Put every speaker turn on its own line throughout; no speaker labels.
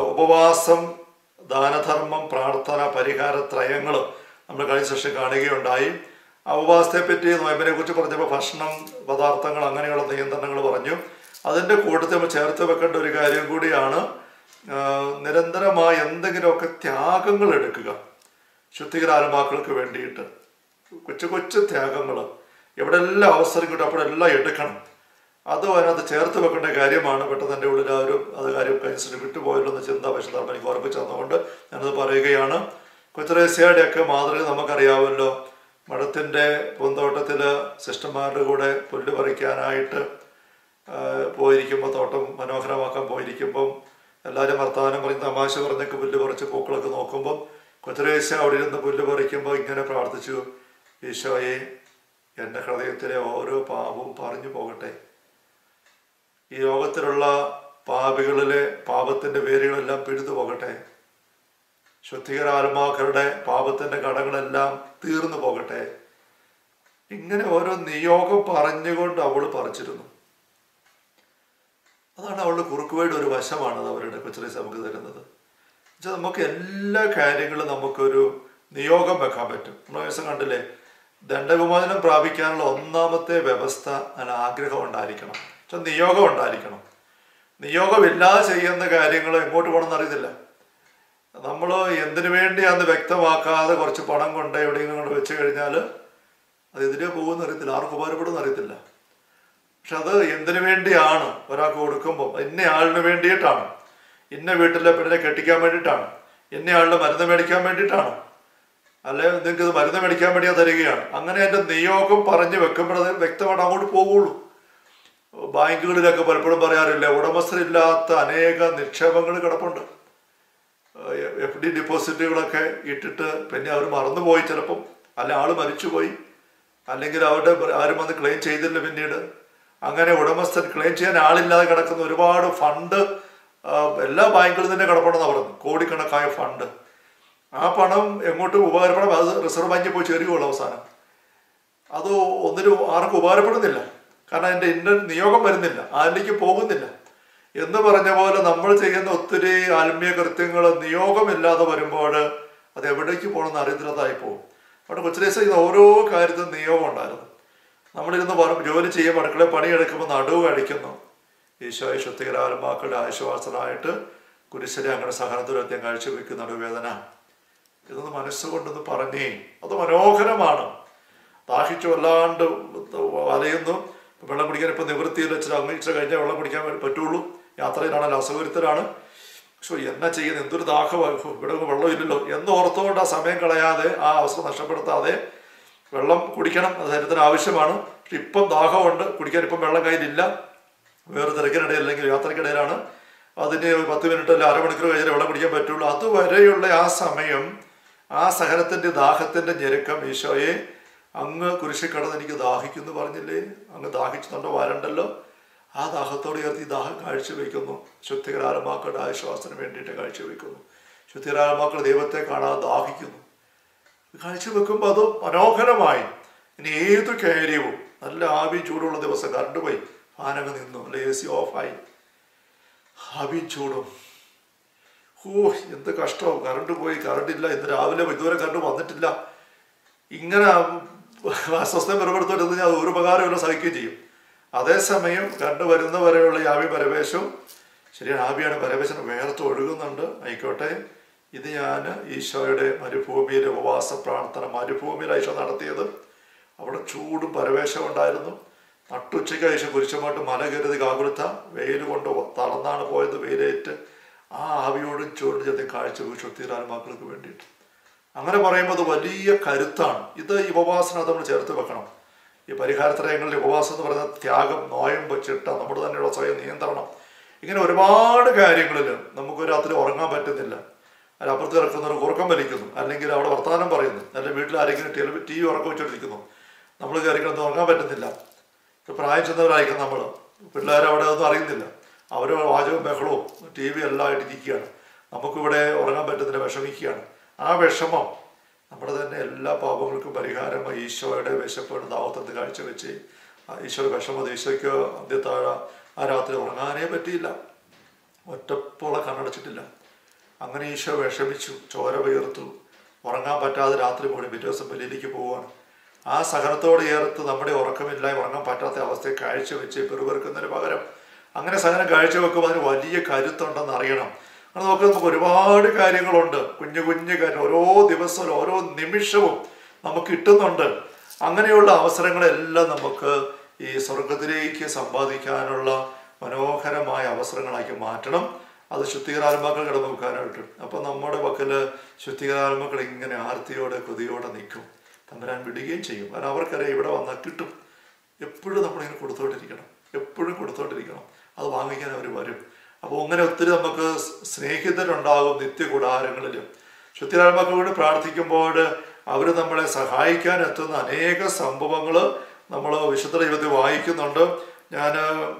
ഉപവാസം ദാനധർമ്മം പ്രാർത്ഥന പരിഹാര ത്രയങ്ങൾ നമ്മൾ കഴിഞ്ഞ സെഷൻ കാണുകയുണ്ടായി ആ ഉപവാസത്തെ പറ്റി നോയമ്പിനെ കുറിച്ച് പറഞ്ഞപ്പോൾ ഭക്ഷണം പദാർത്ഥങ്ങൾ അങ്ങനെയുള്ള നിയന്ത്രണങ്ങൾ പറഞ്ഞു അതിൻ്റെ കൂട്ടത്തിൽ നമ്മൾ ചേർത്ത് വെക്കേണ്ട ഒരു കാര്യം കൂടിയാണ് ആ, നിരന്തരമായ എന്തെങ്കിലുമൊക്കെ ത്യാഗങ്ങൾ എടുക്കുക ശുദ്ധികരാത്മാക്കൾക്ക് വേണ്ടിയിട്ട് കൊച്ചു കൊച്ചു ത്യാഗങ്ങൾ എവിടെല്ലാം അവസരം കിട്ടും അപ്പോഴെല്ലാം എടുക്കണം അത് അതിനകത്ത് ചേർത്ത് വെക്കേണ്ട കാര്യമാണ് പെട്ടെന്ന് എൻ്റെ ഉള്ളിൽ ആ ഒരു അത് കാര്യം കഴിഞ്ഞ വിട്ടുപോയല്ലോ എന്ന ചിന്ത വിശദാർമ്മ എനിക്ക് ഓർമ്മിച്ച് തന്നുകൊണ്ട് ഞാനത് പറയുകയാണ് കൊച്ചുറേസ്യയുടെയൊക്കെ മാതൃക നമുക്കറിയാമല്ലോ മഠത്തിൻ്റെ പൂന്തോട്ടത്തിൽ സിസ്റ്റർമാരുടെ കൂടെ പുല്ല് പറിക്കാനായിട്ട് ആ, പോയിരിക്കുമ്പോൾ തോട്ടം മനോഹരമാക്കാൻ പോയിരിക്കുമ്പം എല്ലാവരും വർത്തമാനം പറഞ്ഞ് തമാശ പറഞ്ഞൊക്കെ പുല്ല് പറിച്ച് പൂക്കളൊക്കെ നോക്കുമ്പം കൊച്ചുരേശ അവിടെ ഇരുന്ന് പുല്ല് പറിക്കുമ്പോൾ ഇങ്ങനെ പ്രാർത്ഥിച്ചു ഈശോയെ എൻ്റെ ഹൃദയത്തിലെ ഓരോ പാപവും പറഞ്ഞു പോകട്ടെ ഈ ലോകത്തിലുള്ള പാപികളിലെ പാപത്തിൻ്റെ വേരുകളെല്ലാം പിഴുതു പോകട്ടെ ശുദ്ധികരാത്മാക്കളുടെ പാപത്തിൻ്റെ കടങ്ങളെല്ലാം തീർന്നു പോകട്ടെ ഇങ്ങനെ ഓരോ നിയോഗം പറഞ്ഞുകൊണ്ട് അവൾ പറിച്ചിരുന്നു അതാണ് അവളുടെ കുറുക്കുവയുടെ ഒരു വശമാണത് അവരുടെ കൊച്ചറീസ് നമുക്ക് തരുന്നത് എന്നുവെച്ചാൽ നമുക്ക് എല്ലാ കാര്യങ്ങളും നമുക്കൊരു നിയോഗം വെക്കാൻ പറ്റും നമ്മൾ ദിവസം കണ്ടില്ലേ ദണ്ഡവിമോചനം പ്രാപിക്കാനുള്ള ഒന്നാമത്തെ വ്യവസ്ഥ അതിന് ആഗ്രഹം ഉണ്ടായിരിക്കണം പക്ഷെ നിയോഗം ഉണ്ടായിരിക്കണം നിയോഗമില്ലാതെ ചെയ്യുന്ന കാര്യങ്ങൾ എങ്ങോട്ട് പോകണമെന്ന് അറിയത്തില്ല നമ്മൾ എന്തിനു വേണ്ടിയാന്ന് വ്യക്തമാക്കാതെ കുറച്ച് പണം കൊണ്ട് എവിടെയെങ്കിലും കൊണ്ട് വെച്ച് കഴിഞ്ഞാൽ അത് എതിരെ പോകുമെന്ന് അറിയത്തില്ല ആർക്കും ഉപകാരപ്പെടുമെന്ന് അറിയത്തില്ല പക്ഷെ അത് എന്തിനു വേണ്ടിയാണ് ഒരാൾക്ക് കൊടുക്കുമ്പോൾ ഇന്ന ആളിന് വേണ്ടിയിട്ടാണ് ഇന്ന വീട്ടിലെ പെണ്ണിനെ കെട്ടിക്കാൻ വേണ്ടിയിട്ടാണ് ഇന്ന ആളുടെ മരുന്ന് മേടിക്കാൻ വേണ്ടിയിട്ടാണ് അല്ലെ നിങ്ങൾക്ക് ഇത് മരുന്ന് മേടിക്കാൻ വേണ്ടി അത് തരികയാണ് അങ്ങനെ എൻ്റെ നിയോഗം പറഞ്ഞു വെക്കുമ്പോഴത് വ്യക്തമായിട്ട് അങ്ങോട്ട് പോകുള്ളൂ ബാങ്കുകളിലൊക്കെ പലപ്പോഴും പറയാറില്ല ഉടമസ്ഥരില്ലാത്ത അനേക നിക്ഷേപങ്ങൾ കിടപ്പുണ്ട് എഫ് ഡി ഡിപ്പോസിറ്റുകളൊക്കെ ഇട്ടിട്ട് പിന്നെ അവർ മറന്നുപോയി ചിലപ്പം അല്ലെ ആള് മരിച്ചുപോയി അല്ലെങ്കിൽ അവരുടെ ആരും വന്ന് ക്ലെയിം ചെയ്തില്ല പിന്നീട് അങ്ങനെ ഉടമസ്ഥൻ ക്ലെയിം ചെയ്യാൻ ആളില്ലാതെ കിടക്കുന്ന ഒരുപാട് ഫണ്ട് ആ, എല്ലാ ബാങ്കുകളിൽ തന്നെ കിടപ്പുണ്ടെന്ന് പറഞ്ഞു കോടിക്കണക്കായ ഫണ്ട് ആ പണം എങ്ങോട്ടും ഉപകാരപ്പെടാം അത് റിസർവ് ബാങ്കിൽ പോയി ചേരുകയുള്ളൂ അവസാനം അത് ഒന്നിനും ആർക്കും ഉപകാരപ്പെടുന്നില്ല കാരണം അതിൻ്റെ ഇന്ന നിയോഗം വരുന്നില്ല ആരിലേക്ക് പോകുന്നില്ല എന്ന് പറഞ്ഞ പോലെ നമ്മൾ ചെയ്യുന്ന ഒത്തിരി ആത്മീയ കൃത്യങ്ങൾ നിയോഗമില്ലാതെ വരുമ്പോൾ അത് എവിടേക്ക് പോകണമെന്ന് അറിയത്തില്ലാതായി പോകും അവിടെ കൊച്ചിലേശ ചെയ്യുന്ന ഓരോ കാര്യത്തിനും നിയോഗം ഉണ്ടായിരുന്നു നമ്മളിരുന്ന് പറ- ജോലി ചെയ്യുമ്പോൾ അടുക്കളയിൽ പണിയെടുക്കുമ്പോൾ നടുവ് അടിക്കുന്നു ഈശോയെ ശുദ്ധികരാത്മാക്കളുടെ ആശ്വാസനായിട്ട് കുരിശനെ അങ്ങനെ സഹനത്തിലെത്തിയാൻ കാഴ്ചവെക്കുന്ന നടുവേദന ഇതൊന്ന് മനസ്സുകൊണ്ടൊന്ന് പറഞ്ഞേ അത് മനോഹരമാണ് ദാഹിച്ചു വല്ലാണ്ട് വലയുന്നു വെള്ളം കുടിക്കാൻ ഇപ്പം നിവൃത്തിയിൽ വെച്ചിട്ട് അങ്ങ് ഇച്ചിരി കഴിഞ്ഞാൽ വെള്ളം കുടിക്കാൻ വേ- പറ്റുള്ളൂ യാത്രയിലാണല്ലോ അസൗകര്യത്തിലാണ് പക്ഷോ എന്നാ ചെയ്യുന്നത് എന്തൊരു ദാഹമാണ് ഹോ, ഇവിടെ ഒന്നും വെള്ളമില്ലല്ലോ എന്ന് ഓർത്തുകൊണ്ട് ആ സമയം കളയാതെ ആ അവസരം നഷ്ടപ്പെടുത്താതെ വെള്ളം കുടിക്കണം അത് ശരീരത്തിന് ആവശ്യമാണ് പക്ഷെ ഇപ്പം ദാഹമുണ്ട് കുടിക്കാൻ ഇപ്പം വെള്ളം കയ്യിലില്ല വേറെ തിരക്കിനിടയിൽ അല്ലെങ്കിൽ യാത്രക്കിടയിലാണ് അതിന് ഒരു പത്ത് മിനിറ്റ് അല്ല അരമണിക്കൂർ കഴിഞ്ഞാൽ വെള്ളം കുടിക്കാൻ പറ്റുള്ളൂ അതുവരെയുള്ള ആ സമയം ആ സഹനത്തിൻ്റെ ദാഹത്തിൻ്റെ ഞെരുക്കം ഈശോയെ അങ്ങ് കുരിശിൽ കിടന്ന് എനിക്ക് ദാഹിക്കുന്നു പറഞ്ഞില്ലേ അങ്ങ് ദാഹിച്ചുണ്ടോ വരണ്ടല്ലോ ആ ദാഹത്തോട് ചേർത്ത് ഈ ദാഹം കാഴ്ചവെക്കുന്നു ശുദ്ധികരാത്മാക്കളുടെ ആശ്വാസത്തിന് വേണ്ടിയിട്ട് കാഴ്ചവെക്കുന്നു ശുദ്ധികരാത്മാക്കൾ ദൈവത്തെ കാണാതെ ദാഹിക്കുന്നു കാഴ്ചവെക്കുമ്പോൾ അത് മനോഹരമായി ഇനി ഏത് കാര്യവും നല്ല ആവി ചൂടുള്ള ദിവസം കറണ്ട് പോയി ഫാനങ്ങ് നിന്നു അല്ലെ എ സി ഓഫായി ആവിയും ചൂടും ഓ എന്ത് കഷ്ടവും കറണ്ട് പോയി കറണ്ട് ഇല്ല ഇന്ന് രാവിലെ ഇതുവരെ കറണ്ട് വന്നിട്ടില്ല ഇങ്ങനെ അസ്വസ്ഥ പിറപ്പെടുത്തോട്ട് ഞാൻ ഒരു ഉപകാരമില്ല സഹിക്കുകയും ചെയ്യും അതേസമയം കറണ്ട് വരുന്ന വരെയുള്ള ഈ ആവി പരവേശവും ശരിയാണ് ആവിയാണ് പരവേശനം വേർത്ത് ഒഴുകുന്നുണ്ട് ആയിക്കോട്ടെ ഇത് ഞാൻ ഈശോയുടെ മരുഭൂമിയിലെ ഉപവാസ പ്രാർത്ഥന മരുഭൂമിയിൽ ഈശോ നടത്തിയത് അവിടെ ചൂടും പരവേശവും ഉണ്ടായിരുന്നു നട്ടുച്ചയ്ക്ക് ഈശോ കുരിശുമായിട്ട് മല കരുതി കാകുലത്ത വെയിൽ കൊണ്ട് തളർന്നാണ് പോയത് വെയിലേറ്റ് ആ ആവിയോടും ചൂടും ചെത്തി കാഴ്ച ശുദ്ധീരാൻ മക്കൾക്ക് വേണ്ടിയിട്ട് അങ്ങനെ പറയുമ്പോൾ അത് വലിയ കരുത്താണ് ഇത് ഈ ഉപവാസനകത്ത് നമ്മൾ ചേർത്ത് വെക്കണം ഈ പരിഹാരത്രയങ്ങളിൽ ഉപവാസം എന്ന് പറയുന്നത് ത്യാഗം നോയമ്പ് ചിട്ട നമ്മുടെ തന്നെയുള്ള സ്വയം നിയന്ത്രണം ഇങ്ങനെ ഒരുപാട് കാര്യങ്ങളിൽ നമുക്ക് രാത്രി ഉറങ്ങാൻ പറ്റുന്നില്ല അല്ല അപ്പുറത്ത് കിടക്കുന്നവർ ഉറക്കം വലിക്കുന്നു അല്ലെങ്കിൽ അവിടെ വർത്തമാനം പറയുന്നു അല്ലെങ്കിൽ വീട്ടിൽ ആരെങ്കിലും ടെലിവി ടി വി ഉറക്കം വെച്ചോണ്ടിരിക്കുന്നു നമ്മൾ കയറി കിടന്ന് ഉറങ്ങാൻ പറ്റുന്നില്ല ഇപ്പം പ്രായം ചെന്നവരായിരിക്കും നമ്മൾ പിള്ളേർ അവിടെ ഒന്നും അറിയുന്നില്ല അവർ വാചകവും ബഹളവും ടി വി എല്ലാം ആയിട്ട് ഇരിക്കുകയാണ് നമുക്കിവിടെ ഉറങ്ങാൻ പറ്റുന്നില്ല വിഷമിക്കുകയാണ് ആ വിഷമം നമ്മുടെ തന്നെ എല്ലാ പാപങ്ങൾക്കും പരിഹാരം ഈശോയുടെ വിശപ്പാണ് ദാവത്തത്ത് കാഴ്ചവെച്ച് ആ ഈശോയുടെ വിഷമം ഈശോയ്ക്ക് അന്ത്യത്താഴ ആ രാത്രി ഉറങ്ങാനേ പറ്റിയില്ല ഒറ്റപ്പോളെ കണ്ണടച്ചിട്ടില്ല അങ്ങനെ ഈശോ വിഷമിച്ചു ചോര വീർത്തു ഉറങ്ങാൻ പറ്റാതെ രാത്രി മുഴുവൻ പിറ്റേ ദിവസം വെളിയിലേക്ക് പോവുകയാണ് ആ സഹനത്തോട് ചേർത്ത് നമ്മുടെ ഉറക്കമില്ലായി ഉറങ്ങാൻ പറ്റാത്ത അവസ്ഥയെ കാഴ്ചവെച്ച് പെറുപെറുക്കുന്നതിന് പകരം അങ്ങനെ സഹനം കാഴ്ചവെക്കുമ്പോൾ അതിന് വലിയ കരുത്തുണ്ടെന്ന് അറിയണം അങ്ങനെ നോക്കി നമുക്ക് ഒരുപാട് കാര്യങ്ങളുണ്ട് കുഞ്ഞു കുഞ്ഞു കാര്യം ഓരോ ദിവസവും ഓരോ നിമിഷവും നമുക്ക് കിട്ടുന്നുണ്ട് അങ്ങനെയുള്ള അവസരങ്ങളെല്ലാം നമുക്ക് ഈ സ്വർഗത്തിലേക്ക് സമ്പാദിക്കാനുള്ള മനോഹരമായ അവസരങ്ങളാക്കി മാറ്റണം അത് ശുദ്ധീകരാത്മാക്കൾ കിടന്നു വെക്കാനായിട്ട് അപ്പം നമ്മുടെ പക്കൽ ശുദ്ധീകരാത്മാക്കൾ ഇങ്ങനെ ആർത്തിയോടെ കൊതിയോടെ നിൽക്കും തമ്പരാൻ വിടുകയും ചെയ്യും കാരണം അവർക്കറിയാം ഇവിടെ വന്നാൽ കിട്ടും എപ്പോഴും നമ്മളിങ്ങനെ കൊടുത്തോണ്ടിരിക്കണം എപ്പോഴും കൊടുത്തോണ്ടിരിക്കണം അത് വാങ്ങിക്കാൻ അവർ വരും അപ്പോൾ അങ്ങനെ ഒത്തിരി നമുക്ക് സ്നേഹിതരുണ്ടാകും നിത്യകൂടാരങ്ങളിലും ശുദ്ധിരാത്മാക്കൾ വേണ്ടി പ്രാർത്ഥിക്കുമ്പോൾ അവർ നമ്മളെ സഹായിക്കാൻ എത്തുന്ന അനേക സംഭവങ്ങൾ നമ്മൾ വിശുദ്ധ ദൈവത്തിൽ വായിക്കുന്നുണ്ട് ഞാൻ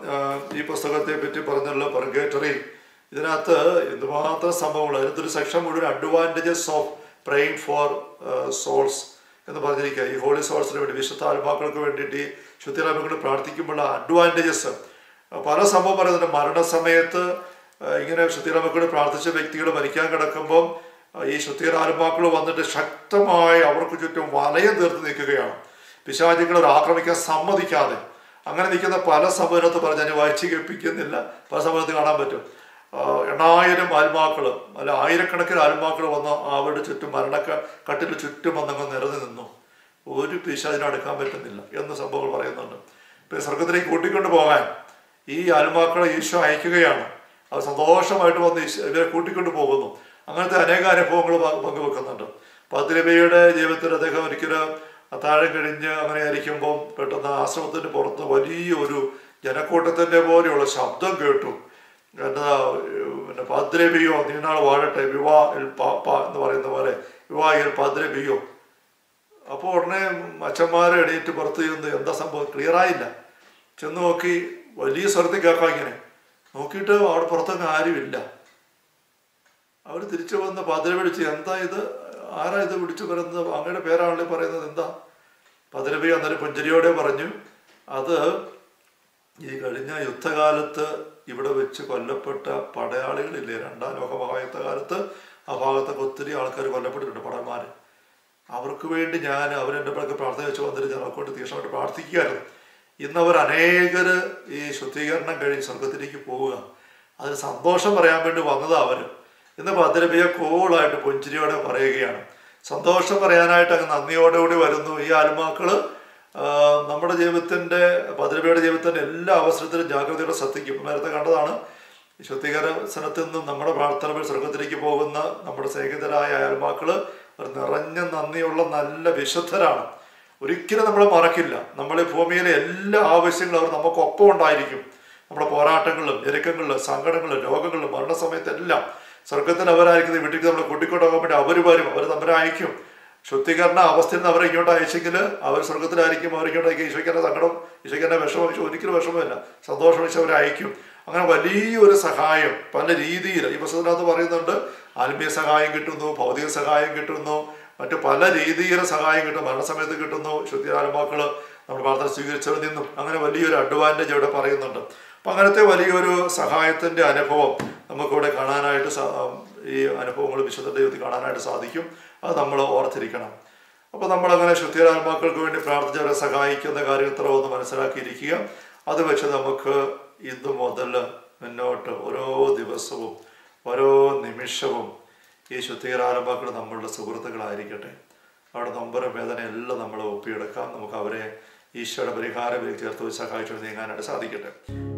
ഈ പുസ്തകത്തെ പറ്റി പറഞ്ഞല്ലോ പെർഗേറ്ററി ഇതിനകത്ത് എന്തുമാത്രം സംഭവങ്ങൾ അതിനകത്തൊരു സെക്ഷൻ മുഴുവൻ advantages of praying for souls എന്ന് പറഞ്ഞിരിക്കുക ഈ ഹോളി സോൾസിന് വേണ്ടി വിശുദ്ധ ആത്മാക്കൾക്ക് വേണ്ടിയിട്ട് ഈ ശുദ്ധിരാത്മാക്കൾ പ്രാർത്ഥിക്കുമ്പോൾ അഡ്വാൻറ്റേജസ് പല സംഭവം പറയുന്നുണ്ട് മരണസമയത്ത് ആ, ഇങ്ങനെ ശുദ്ധിരാത്മാക്കളോട് പ്രാർത്ഥിച്ച വ്യക്തികൾ മരിക്കാൻ കിടക്കുമ്പം ആ, ഈ ശുദ്ധിരാത്മാക്കൾ വന്നിട്ട് ശക്തമായി അവർക്ക് ചുറ്റും വലയം തീർത്ത് നിൽക്കുകയാണ് പിശാചികളെ ആക്രമിക്കാൻ സമ്മതിക്കാതെ അങ്ങനെ നിൽക്കുന്ന പല സംഭവത്ത് പറഞ്ഞ് ഞാൻ വായിച്ച് കേൾപ്പിക്കുന്നില്ല പല സംഭവത്തിൽ കാണാൻ പറ്റും ആ, എണ്ണായിരം ആത്മാക്കള് അല്ല ആയിരക്കണക്കിന് ആത്മാക്കൾ വന്ന് അവരുടെ ചുറ്റും മരണക്ക കട്ടിന് ചുറ്റും വന്നങ്ങ് നിറഞ്ഞു നിന്നു ഒരു പിശാചിനെ അടുക്കാൻ പറ്റുന്നില്ല എന്ന് സംഭവങ്ങൾ പറയുന്നുണ്ട് ഇപ്പൊ സ്വർഗത്തിലേക്ക് കൂട്ടിക്കൊണ്ട് പോകാൻ ഈ ആത്മാക്കളെ ഈശോ അയക്കുകയാണ് അത് സന്തോഷമായിട്ട് വന്ന് ഈശോ ഇവരെ കൂട്ടിക്കൊണ്ട് പോകുന്നു അങ്ങനത്തെ അനേക അനുഭവങ്ങൾ പങ്ക് പങ്കുവെക്കുന്നുണ്ട് പതിരബിയുടെ ജീവിതത്തിൽ അദ്ദേഹം ഒരിക്കലും അത്താഴം കഴിഞ്ഞ് അങ്ങനെ ആയിരിക്കുമ്പോൾ പെട്ടെന്ന് ആശ്രമത്തിന് പുറത്ത് വലിയൊരു ജനക്കൂട്ടത്തിന്റെ പോലെയുള്ള ശബ്ദം കേട്ടു എന്താ പിന്നെ പദ്രബിയോ നീനാൾ വാഴട്ടെ വിവാ എൽ പാപ്പ എന്ന് പറയുന്ന പോലെ വിവാഹിൽ പദ്രബിയോ അപ്പോൾ ഉടനെ അച്ഛന്മാരെ എണീറ്റ് പുറത്ത് ചെന്ന് എന്താ സംഭവം ക്ലിയർ ആയില്ല ചെന്ന് നോക്കി വലിയ സ്വരത്തിൽ കേൾക്കാം ഇങ്ങനെ നോക്കിയിട്ട് അവിടെ പുറത്തൊന്നും ആരുമില്ല അവർ തിരിച്ചു വന്ന് പതിര വിളിച്ച് എന്താ ഇത് ആരാ ഇത് വിളിച്ചു പറയുന്നത് അങ്ങയുടെ പേരാണല്ലേ പറയുന്നത് എന്താ പതിരബി അന്നേരം പുഞ്ചരിയോടെ പറഞ്ഞു അത് ഈ കഴിഞ്ഞ യുദ്ധകാലത്ത് ഇവിടെ വെച്ച് കൊല്ലപ്പെട്ട പടയാളികളില്ലേ രണ്ടാം ലോക മഹായുദ്ധ കാലത്ത് ആ ഭാഗത്തൊക്കെ ഒത്തിരി ആൾക്കാർ കൊല്ലപ്പെട്ടിട്ടുണ്ട് പടന്മാർ അവർക്ക് വേണ്ടി ഞാൻ അവരെൻ്റെ പിറകെ പ്രാർത്ഥന വെച്ച് വന്നിട്ട് ഞാൻ അവർക്കൊണ്ട് തീക്ഷണമായിട്ട് പ്രാർത്ഥിക്കുകയായിരുന്നു ഇന്ന് അവർ അനേകർ ഈ ശുദ്ധീകരണം കഴിഞ്ഞ് സ്വർഗത്തിലേക്ക് പോവുക അതിന് സന്തോഷം പറയാൻ വേണ്ടി വന്നതാ അവർ ഇന്ന് ഭദ്രബിയെ കൂളായിട്ട് പുഞ്ചിരിയോടെ പറയുകയാണ് സന്തോഷം പറയാനായിട്ട് അങ്ങ് നന്ദിയോടുകൂടി വരുന്നു ഈ ആത്മാക്കള് ആ, നമ്മുടെ ജീവിതത്തിന്റെ ഭദ്രബിയുടെ ജീവിതത്തിന്റെ എല്ലാ അവസരത്തിലും ജാഗ്രതയോടെ ശ്രദ്ധിക്കും നേരത്തെ കണ്ടതാണ് ഈ ശുദ്ധീകരണത്തിൽ നിന്നും നമ്മുടെ പ്രാർത്ഥന വഴി സ്വർഗത്തിലേക്ക് പോകുന്ന നമ്മുടെ സ്നേഹിതരായ ആത്മാക്കള് ഒരു നിറഞ്ഞ നന്ദിയുള്ള നല്ല വിശുദ്ധരാണ് ഒരിക്കലും നമ്മൾ മറക്കില്ല നമ്മൾ ഈ ഭൂമിയിലെ എല്ലാ ആവശ്യങ്ങളും അവർ നമുക്കൊപ്പം ഉണ്ടായിരിക്കും നമ്മുടെ പോരാട്ടങ്ങളിലും ഞെരുക്കങ്ങളിലും സങ്കടങ്ങളിലും രോഗങ്ങളിലും മരണസമയത്തെല്ലാം സ്വർഗത്തിൽ അവരായിരിക്കുന്നത് വീട്ടിൽ നമ്മൾ കൂട്ടിക്കൊണ്ടുപോകാൻ വേണ്ടി അവർ വരും അവർ തമ്മിൽ അയക്കും ശുദ്ധീകരണ അവസ്ഥയിൽ നിന്ന് അവരെ ഇങ്ങോട്ട് അയച്ചെങ്കിൽ അവർ സ്വർഗത്തിലായിരിക്കും അവർ ഇങ്ങോട്ട് അയക്കും ഈശോയ്ക്ക് സങ്കടം ഈശോയ്ക്ക് വിഷമം ഈശോ ഒരിക്കലും വിഷമമില്ല സന്തോഷം ഈശോ അവരെ അയക്കും അങ്ങനെ വലിയൊരു സഹായം പല രീതിയിൽ ഈ പുസ്തകത്തിനകത്ത് പറയുന്നുണ്ട് ആത്മീയ സഹായം കിട്ടുന്നു ഭൗതിക സഹായം കിട്ടുന്നു മറ്റു പല രീതിയിലെ സഹായം കിട്ടും മരണസമയത്ത് കിട്ടുന്നു ശുദ്ധിരാത്മാക്കള് നമ്മുടെ പ്രാർത്ഥന സ്വീകരിച്ചവരിൽ നിന്നും അങ്ങനെ വലിയൊരു അഡ്വാൻറ്റേജ് ഇവിടെ പറയുന്നുണ്ട് അപ്പം അങ്ങനത്തെ വലിയൊരു സഹായത്തിൻ്റെ അനുഭവം നമുക്കിവിടെ കാണാനായിട്ട് സാ- ഈ അനുഭവങ്ങൾ വിശുദ്ധ ദൈവത്തിൽ കാണാനായിട്ട് സാധിക്കും അത് നമ്മൾ ഓർത്തിരിക്കണം അപ്പോൾ നമ്മളങ്ങനെ ശുദ്ധിരാത്മാക്കൾക്ക് വേണ്ടി പ്രാർത്ഥിച്ചവരെ സഹായിക്കുന്ന കാര്യം ഇത്ര ഒന്ന് മനസ്സിലാക്കിയിരിക്കുക അത് വെച്ച് നമുക്ക് ഇന്ന് മുതൽ മുന്നോട്ട് ഓരോ ദിവസവും ഓരോ നിമിഷവും ഈ ശുദ്ധീകരാരംഭങ്ങൾ നമ്മളുടെ സുഹൃത്തുക്കളായിരിക്കട്ടെ അവിടെ നമ്പറും വേദന എല്ലാം നമ്മൾ ഒപ്പിയെടുക്കാം നമുക്ക് അവരെ ഈശോയുടെ പരിഹാരം ചേർത്ത് വെച്ച് സഹായിച്ചു നീങ്ങാനായിട്ട് സാധിക്കട്ടെ